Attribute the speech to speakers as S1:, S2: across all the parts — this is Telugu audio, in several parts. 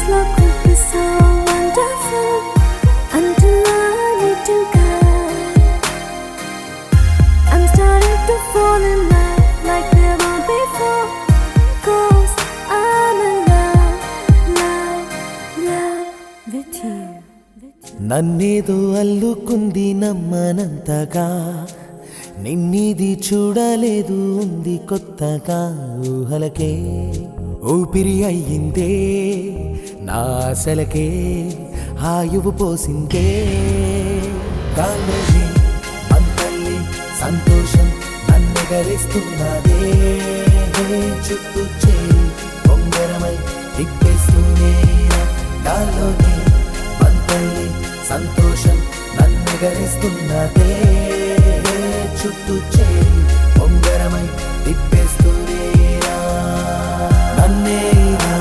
S1: look would be so wonderful until I need to go. I'm starting to fall in love like never before. Cause I'm in love, love, love with you.
S2: నన్నేదో అల్లుకుంది నమ్మనంతగా నిన్నిది చూడలేదు ఉంది కొత్తగా ఊహలకే ఊపిరి అయ్యిందే నా ఆశలకే ఆయువు పోసిందే గాల్లోని మంటల్లి సంతోషం నన్నెగరేస్తున్నదే చుట్టూ చేయి బొంగరమై తిప్పేస్తూనే గాల్లోని మంటల్లి సంతోషం నన్నెగరేస్తున్నదే చుట్టూ చేయి బొంగరమై తిప్పేస్తూనే నన్నే ఇలా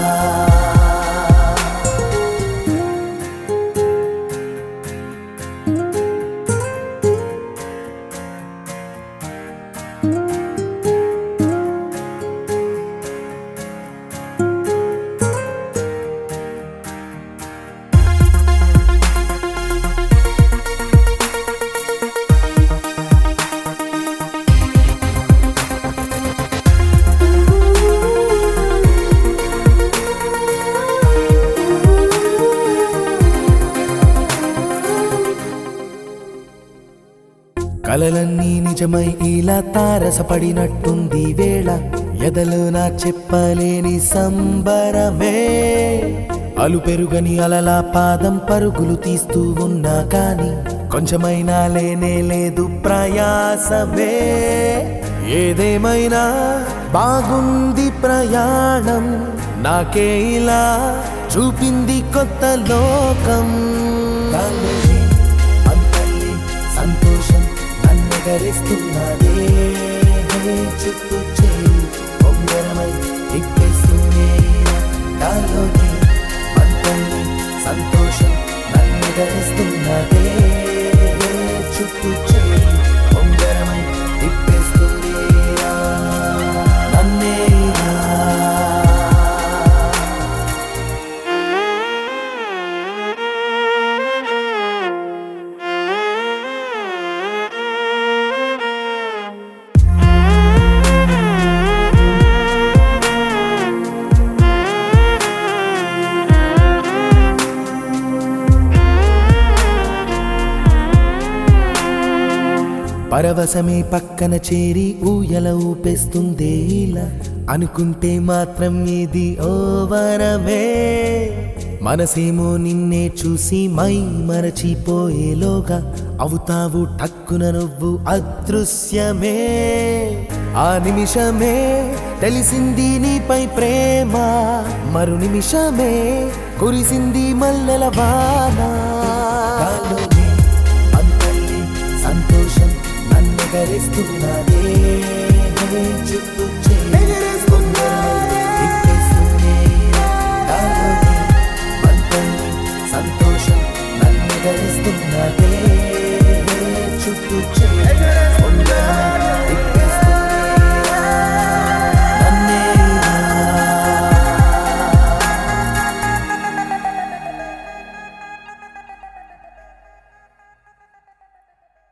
S2: కలలన్నీ నిజమై ఇలా తారసపడినట్టుంది వేళ ఎదలో నా చెప్పలేని సంబరమే అలు పెరుగని అలలా పాదం పరుగులు తీస్తూ ఉన్నా కాని కొంచెమైనా లేనే లేదు ప్రయాసమే ఏదేమైనా బాగుంది ప్రయాణం నాకే ఇలా చూపింది కొత్త లోకం గాల్లోని అంతల్లి సంతోషం నన్నెగరేస్తున్నదే చుట్టూ చేయి బొంగరమై తిప్పేస్తూనే నాలోని అంతల్లి సంతోషం నన్నెగరేస్తున్నదే చుట్టూ చేయి బొంగరమై తిప్పేస్తూనే నన్నే ఇలా పరవశమే పక్కన చేరి ఊయల ఊపేస్తుందే ఇలా అనుకుంటే మాత్రం ఇది ఓ వరమే మనసేమో నిన్నే చూసి మై మరచిపోయేలోగా అవుతావు టక్కున నువ్వు అదృశ్యమే ఆ నిమిషమే తెలిసింది నీపై ప్రేమ మరు నిమిషమే కురిసింది మల్లెల వాన గాల్లోని అంతల్లి సంతోషం నన్నెగరేస్తున్నదే చుట్టూ